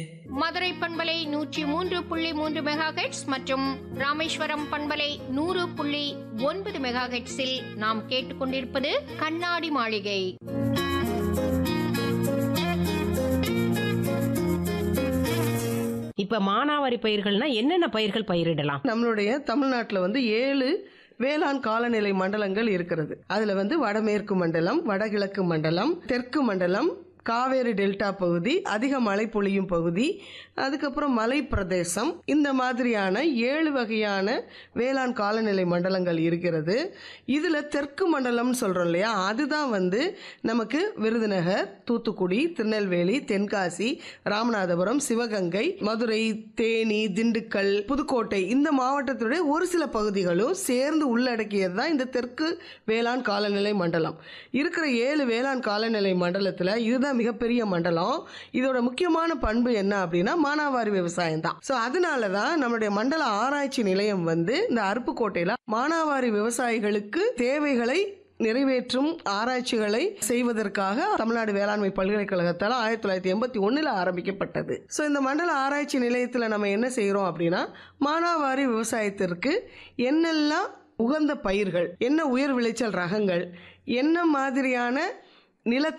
மதுரை பண்பலை நூற்றி மூன்று புள்ளி மூன்று மெகா மற்றும் ராமேஸ்வரம் பண்பலை நூறு புள்ளி ஒன்பது மெகா ஹெட்ஸில் நாம் கேட்டுக்கொண்டிருப்பது கண்ணாடி மாளிகை இப்ப மானாவாரி பயிர்கள்னா என்னென்ன பயிர்கள் பயிரிடலாம் நம்மளுடைய தமிழ்நாட்டில் வந்து ஏழு வேளாண் காலநிலை மண்டலங்கள் இருக்கிறது அதுல வந்து வடமேற்கு மண்டலம் வடகிழக்கு மண்டலம் தெற்கு மண்டலம் காவேரி டெல்டா பகுதி அதிக மழை பொழியும் பகுதி அதுக்கப்புறம் மலை பிரதேசம் இந்த மாதிரியான ஏழு வகையான வேளாண் காலநிலை மண்டலங்கள் இருக்கிறது இதில் தெற்கு மண்டலம்னு சொல்கிறோம் இல்லையா அதுதான் வந்து நமக்கு விருதுநகர் தூத்துக்குடி திருநெல்வேலி தென்காசி ராமநாதபுரம் சிவகங்கை மதுரை தேனி திண்டுக்கல் புதுக்கோட்டை இந்த மாவட்டத்துடைய ஒரு சில பகுதிகளும் சேர்ந்து உள்ளடக்கியது தான் இந்த தெற்கு வேளாண் காலநிலை மண்டலம் இருக்கிற ஏழு வேளாண் காலநிலை மண்டலத்தில் இதுதான் மிகப்பெரிய மண்டலம் இதோட முக்கியமான பண்பு என்ன அப்படின்னா மானாவாரி விவசாயம் தான் ஸோ அதனால தான் நம்மளுடைய மண்டல ஆராய்ச்சி நிலையம் வந்து இந்த அருப்புக்கோட்டையில் மானாவாரி விவசாயிகளுக்கு தேவைகளை நிறைவேற்றும் ஆராய்ச்சிகளை செய்வதற்காக தமிழ்நாடு வேளாண்மை பல்கலைக்கழகத்தால் ஆயிரத்தி தொள்ளாயிரத்தி எண்பத்தி ஒன்றில் ஆரம்பிக்கப்பட்டது ஸோ இந்த மண்டல ஆராய்ச்சி நிலையத்தில் நம்ம என்ன செய்கிறோம் அப்படின்னா மானாவாரி விவசாயத்திற்கு என்னெல்லாம் உகந்த பயிர்கள் என்ன உயர் விளைச்சல் ரகங்கள் என்ன மாதிரியான நில